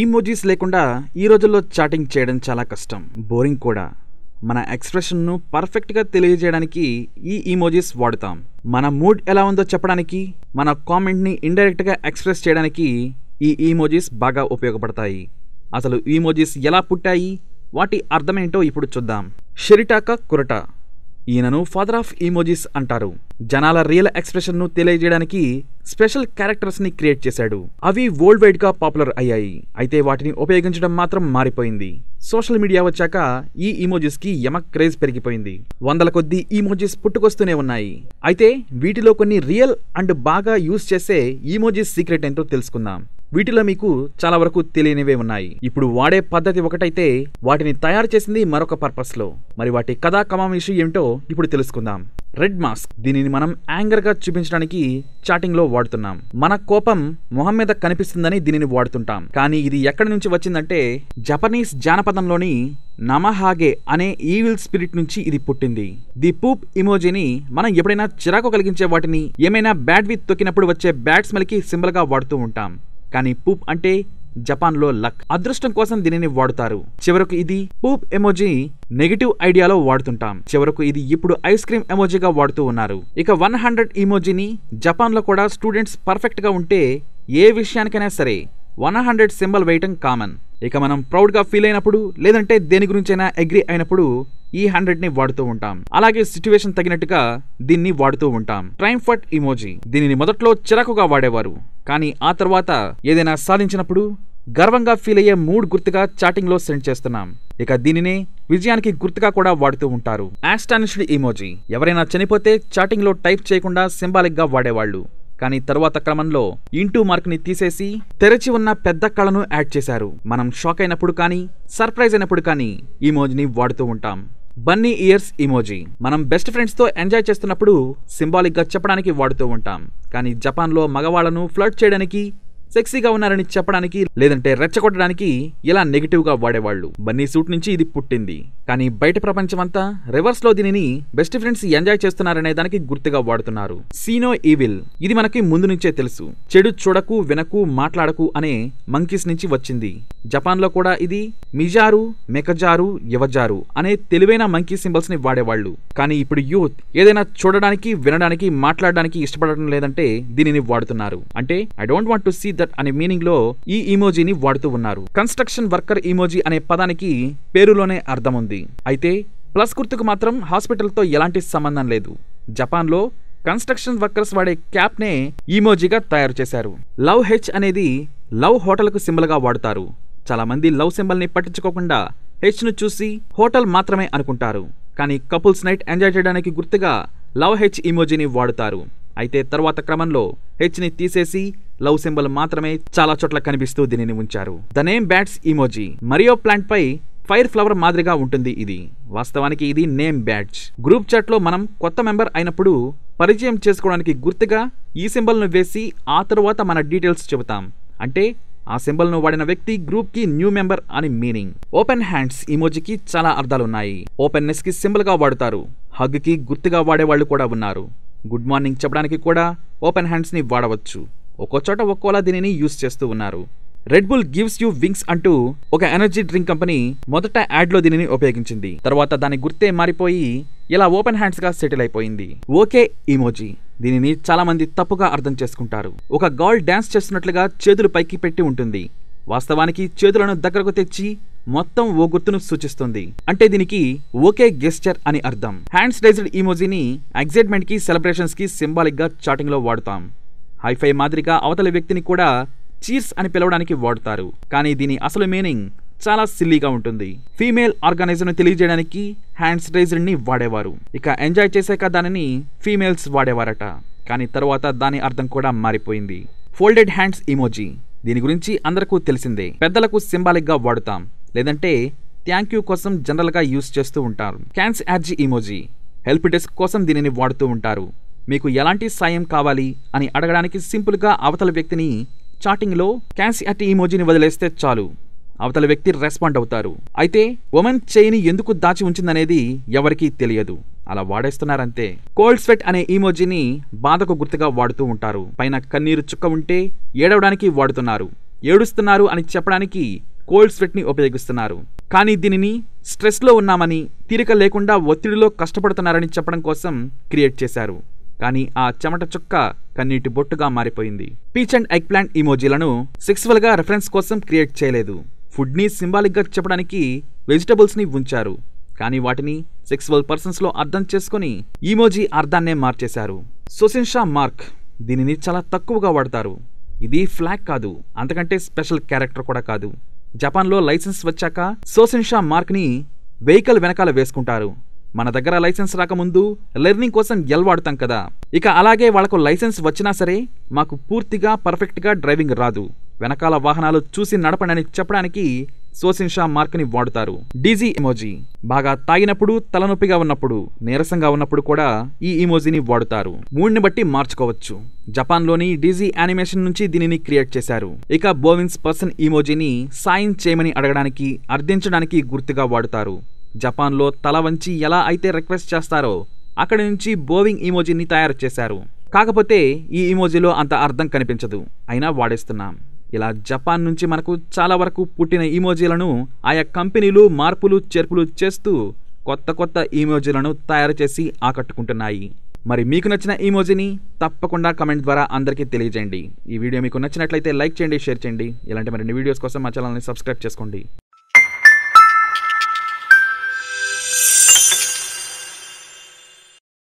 emojis లేకుండా ఈ రోజుల్లో చాటింగ్ చేయడం చాలా కష్టం బోరింగ్ కూడా మన ఎక్స్ప్రెషన్ను పర్ఫెక్ట్గా తెలియజేయడానికి ఈ ఈమోజీస్ వాడుతాం మన మూడ్ ఎలా ఉందో చెప్పడానికి మన కామెంట్ని ఇండైరెక్ట్గా ఎక్స్ప్రెస్ చేయడానికి ఈ ఈమోజీస్ బాగా ఉపయోగపడతాయి అసలు ఈమోజీస్ ఎలా పుట్టాయి వాటి అర్థమేంటో ఇప్పుడు చూద్దాం షెరిటాకా కురటా ఈయనను ఫాదర్ ఆఫ్ ఈమోజీస్ అంటారు జనాల రియల్ ఎక్స్ప్రెషన్ ను తెలియజేయడానికి స్పెషల్ క్యారెక్టర్స్ ని క్రియేట్ చేశాడు అవి వరల్డ్ వైడ్ గా పాపులర్ అయ్యాయి అయితే వాటిని ఉపయోగించడం మాత్రం మారిపోయింది సోషల్ మీడియా వచ్చాక ఈ ఈమోజీస్ కి యమ క్రేజ్ పెరిగిపోయింది వందల కొద్దీ ఈమోజీస్ పుట్టుకొస్తూనే ఉన్నాయి అయితే వీటిలో కొన్ని రియల్ అండ్ బాగా యూజ్ చేసే ఈమోజీస్ సీక్రెట్ ఏంటో తెలుసుకుందాం వీటిలో మీకు చాలా వరకు తెలియనివే ఉన్నాయి ఇప్పుడు వాడే పద్ధతి ఒకటైతే వాటిని తయారు చేసింది మరొక పర్పస్ లో మరి వాటి కథా కమామిషి ఏమిటో ఇప్పుడు తెలుసుకుందాం రెడ్ మాస్క్ దీనిని మనం యాంగర్ గా చూపించడానికి చాటింగ్ లో వాడుతున్నాం మన కోపం మొహం మీద కనిపిస్తుందని దీనిని వాడుతుంటాం కానీ ఇది ఎక్కడి నుంచి వచ్చిందంటే జపనీస్ జానపదంలోని నమహాగే అనే ఈవిల్ స్పిరిట్ నుంచి ఇది పుట్టింది ది పూప్ ఇమోజీని మనం ఎప్పుడైనా చిరాకు కలిగించే వాటిని ఏమైనా బ్యాడ్ విత్ తొక్కినప్పుడు వచ్చే బ్యాడ్ స్మెల్ కి సింబల్ గా వాడుతూ ఉంటాం కానీ పూప్ అంటే జపాన్లో లక్ అదృష్టం కోసం దీనిని వాడుతారు చివరకు ఇది పూప్ ఎమోజీ నెగిటివ్ ఐడియాలో వాడుతుంటాం చివరకు ఇది ఇప్పుడు ఐస్ క్రీమ్ ఎమోజీగా వాడుతూ ఉన్నారు ఇక వన్ హండ్రెడ్ ఇమోజీని జపాన్లో కూడా స్టూడెంట్స్ పర్ఫెక్ట్ గా ఉంటే ఏ విషయానికైనా సరే వన్ హండ్రెడ్ సింబల్ వేయటం కామన్ ఇక మనం ప్రౌడ్ గా ఫీల్ అయినప్పుడు లేదంటే దేని గురించైనా అగ్రి అయినప్పుడు ఈ హండ్రెడ్ ని వాడుతూ ఉంటాం అలాగే సిచ్యువేషన్ తగినట్టుగా దీన్ని వాడుతూ ఉంటాం ట్రైంఫర్ట్ ఇమోజీ దీనిని మొదట్లో చిరాకుగా వాడేవారు కానీ ఆ తర్వాత ఏదైనా సాధించినప్పుడు గర్వంగా ఫీల్ అయ్యే మూడ్ గుర్తుగా చాటింగ్ లో సెండ్ చేస్తున్నాం ఇక దీనినే విజయానికి గుర్తుగా కూడా వాడుతూ ఉంటారు ఆస్టానిష్డ్ ఇమోజీ ఎవరైనా చనిపోతే చాటింగ్ లో టైప్ చేయకుండా సింబాలిక్ గా వాడేవాళ్ళు కానీ తరువాత క్రమంలో ఇంటూ మార్క్ ని తీసేసి తెరచి ఉన్న పెద్ద కళను యాడ్ చేశారు మనం షాక్ అయినప్పుడు కానీ సర్ప్రైజ్ అయినప్పుడు కానీ ఈమోజీని వాడుతూ ఉంటాం బన్నీ ఇయర్స్ ఇమోజీ మనం బెస్ట్ ఫ్రెండ్స్ తో ఎంజాయ్ చేస్తున్నప్పుడు సింబాలిక్ గా చెప్పడానికి వాడుతూ ఉంటాం కానీ జపాన్ లో మగవాళ్లను ఫ్లర్ట్ చేయడానికి సెక్సీగా ఉన్నారని చెప్పడానికి లేదంటే రెచ్చగొట్టడానికి ఇలా నెగిటివ్ గా వాడేవాళ్ళు బన్నీ సూట్ నుంచి ఇది పుట్టింది కానీ బయట ప్రపంచమంతా రివర్స్ లో దీనిని బెస్ట్ ఫ్రెండ్స్ ఎంజాయ్ చేస్తున్నారనే దానికి గుర్తుగా వాడుతున్నారు సీనో ఈవిల్ ఇది మనకి ముందు నుంచే తెలుసు చెడు చూడకు వినకు మాట్లాడకు అనే మంకీస్ నుంచి వచ్చింది జపాన్ లో కూడా ఇది మిజారు మెకజారు యువజారు అనే తెలివైన మంకీ సింబల్స్ ని వాడేవాళ్ళు కానీ ఇప్పుడు యూత్ ఏదైనా చూడడానికి వినడానికి మాట్లాడడానికి ఇష్టపడడం లేదంటే దీనిని వాడుతున్నారు అంటే I don't want to see that అనే మీనింగ్ లో ఈ ఇమోజీని వాడుతూ ఉన్నారు కన్స్ట్రక్షన్ వర్కర్ ఇమోజీ అనే పదానికి పేరులోనే అర్థం ఉంది అయితే ప్లస్ గుర్తుకు మాత్రం హాస్పిటల్తో ఎలాంటి సంబంధం లేదు జపాన్లో కన్స్ట్రక్షన్ వర్కర్స్ వాడే క్యాప్ నే ఈమోజీగా తయారు చేశారు లవ్ హెచ్ అనేది లవ్ హోటల్కు సింబల్ గా వాడుతారు చాలా మంది లవ్ సింబల్ ని పట్టించుకోకుండా హెచ్ ను చూసి హోటల్ మాత్రమే అనుకుంటారు కానీ కపుల్స్ నైట్ ఎంజాయ్ చేయడానికి గుర్తుగా లవ్ హెచ్ ఇమోజీని వాడుతారు అయితే తర్వాత క్రమంలో హెచ్ ని తీసేసి లవ్ సింబల్ మాత్రమే చాలా చోట్ల కనిపిస్తూ దీనిని ఉంచారు the name badge emoji Mario plant పై ఫైర్ ఫ్లవర్ మాదిరిగా ఉంటుంది ఇది వాస్తవానికి ఇది నేమ్ బ్యాడ్జ్ గ్రూప్ చాట్ లో మనం కొత్త మెంబర్ అయినప్పుడు పరిచయం చేసుకోవడానికి గుర్తుగా ఈ సింబల్ ను వేసి ఆ తరువాత మన డీటెయిల్స్ చెబుతాం అంటే ఆ సింబల్ ను వాడిన వ్యక్తి గ్రూప్ కి న్యూ మెంబర్ అని మీనింగ్ ఓపెన్ హ్యాండ్స్ ఇమోజీకి చాలా అర్థాలున్నాయి ఓపెన్నెస్ కి సింబల్ గా వాడుతారు హగ్ కి గుర్తుగా వాడేవాళ్ళు కూడా ఉన్నారు గుడ్ మార్నింగ్ చెప్పడానికి కూడా ఓపెన్ హ్యాండ్స్ ని వాడవచ్చు ఒక్కో చోట ఒక్కోలా దీనిని యూస్ చేస్తూ ఉన్నారు Red Bull gives you wings అంటూ ఒక ఎనర్జీ డ్రింక్ కంపెనీ మొదట యాడ్ లో దీనిని ఉపయోగించింది తర్వాత దాని గుర్తే మారిపోయి ఇలా ఓపెన్ హ్యాండ్స్ గా సెటిల్ అయిపోయింది ఓకే ఇమోజీ దీనిని చాలా మంది తప్పుగా అర్థం చేసుకుంటారు ఒక గర్ల్ డాన్స్ చేస్తున్నట్లుగా చేతులు పైకి పెట్టి ఉంటుంది వాస్తవానికి చేతులను దగ్గరకు తెచ్చి మొత్తం ఓ గుర్తును సూచిస్తుంది అంటే దీనికి ఓకే గెస్చర్ అని అర్థం హ్యాండ్స్ రైజ్డ్ ఈమోజీని ఎగ్జైట్మెంట్ కి సెలబ్రేషన్స్ కి సింబాలిక్ గా చాటింగ్ లో వాడుతాం హైఫై మాదిరిగా అవతలి వ్యక్తిని కూడా చీర్స్ అని పిలవడానికి వాడుతారు కానీ దీని అసలు మీనింగ్ చాలా సిల్లీగా ఉంటుంది ఫీమేల్ ఆర్గానిజం తెలియజేయడానికి హ్యాండ్స్ రైజ్డ్ ని వాడేవారు ఇక ఎంజాయ్ చేశాక దానిని ఫీమేల్స్ వాడేవారట కానీ తర్వాత దాని అర్థం కూడా మారిపోయింది ఫోల్డెడ్ హ్యాండ్స్ ఇమోజీ దీని గురించి అందరికీ తెలిసిందే పెద్దలకు సింబాలిక్ గా వాడుతాం లేదంటే థ్యాంక్ యూ కోసం జనరల్ గా యూస్ చేస్తూ ఉంటారు క్యాన్స్ యాడ్జీ ఇమోజీ హెల్ప్ డెస్క్ కోసం దీనిని వాడుతూ ఉంటారు మీకు ఎలాంటి సాయం కావాలి అని అడగడానికి సింపుల్ గా అవతల వ్యక్తిని చాటింగ్ లో క్యాన్స్ యాట్ ఇమోజీని వదిలేస్తే చాలు అవతల వ్యక్తి రెస్పాండ్ అవుతారు అయితే ఉమెన్ చేయిని ఎందుకు దాచి ఉంచిందనేది ఎవరికీ తెలియదు అలా వాడేస్తున్నారంతే కోల్డ్ స్వెట్ అనే ఈమోజీని బాధకు గుర్తుగా వాడుతూ ఉంటారు పైన కన్నీరు చుక్క ఉంటే ఏడవడానికి వాడుతున్నారు ఏడుస్తున్నారు అని చెప్పడానికి కోల్డ్ స్వెట్ని ఉపయోగిస్తున్నారు కానీ దీనిని స్ట్రెస్లో ఉన్నామని తీరిక లేకుండా ఒత్తిడిలో కష్టపడుతున్నారని చెప్పడం కోసం క్రియేట్ చేశారు కానీ ఆ చెమట చుక్క కన్నీటి బొట్టుగా మారిపోయింది పీచ్ అండ్ ఎగ్ ప్లాంట్ ఇమోజీలను సెక్సువల్ గా రెఫరెన్స్ కోసం క్రియేట్ చేయలేదు ఫుడ్ ని సింబాలిక్ గా చెప్పడానికి వెజిటబుల్స్ ని ఉంచారు కానీ వాటిని సెక్సువల్ పర్సన్స్ లో అర్థం చేసుకుని ఈమోజీ అర్థాన్నే మార్చేశారు సోసిన్షా మార్క్ దీనిని చాలా తక్కువగా వాడతారు ఇది ఫ్లాగ్ కాదు అంతకంటే స్పెషల్ క్యారెక్టర్ కూడా కాదు జపాన్లో లైసెన్స్ వచ్చాక సోసిన్షా మార్క్ని వెహికల్ వెనకాల వేసుకుంటారు మన దగ్గర లైసెన్స్ రాకముందు లెర్నింగ్ కోసం ఎల్ వాడతాం కదా ఇక అలాగే వాళ్లకు లైసెన్స్ వచ్చినా సరే మాకు పూర్తిగా పర్ఫెక్ట్గా డ్రైవింగ్ రాదు వెనకాల వాహనాలు చూసి నడపడని చెప్పడానికి సోసిన్షా మార్క్ని వాడుతారు డీజీ ఎమోజీ బాగా తాగినప్పుడు తలనొప్పిగా ఉన్నప్పుడు నీరసంగా ఉన్నప్పుడు కూడా ఈ ఇమోజీని వాడుతారు మూడ్ని బట్టి మార్చుకోవచ్చు జపాన్లోని డీజీ యానిమేషన్ నుంచి దీనిని క్రియేట్ చేశారు ఇక బోవిన్స్ పర్సన్ ఇమోజీని సాయం చేయమని అడగడానికి అర్థించడానికి గుర్తుగా వాడుతారు జపాన్లో తల వంచి ఎలా అయితే రిక్వెస్ట్ చేస్తారో అక్కడి నుంచి బోవింగ్ ఇమోజీని తయారు చేశారు కాకపోతే ఈ ఇమోజీలో అంత అర్థం కనిపించదు అయినా వాడేస్తున్నాం ఇలా జపాన్ నుంచి మనకు చాలా వరకు పుట్టిన ఇమోజీలను ఆయా కంపెనీలు మార్పులు చేర్పులు చేస్తూ కొత్త కొత్త ఇమోజీలను తయారు చేసి ఆకట్టుకుంటున్నాయి మరి మీకు నచ్చిన ఇమోజీని తప్పకుండా కమెంట్ ద్వారా అందరికీ తెలియజేయండి ఈ వీడియో మీకు నచ్చినట్లయితే లైక్ చేయండి షేర్ చేయండి ఇలాంటి మరిన్ని వీడియోస్ కోసం మా ఛానల్ని సబ్స్క్రైబ్ చేసుకోండి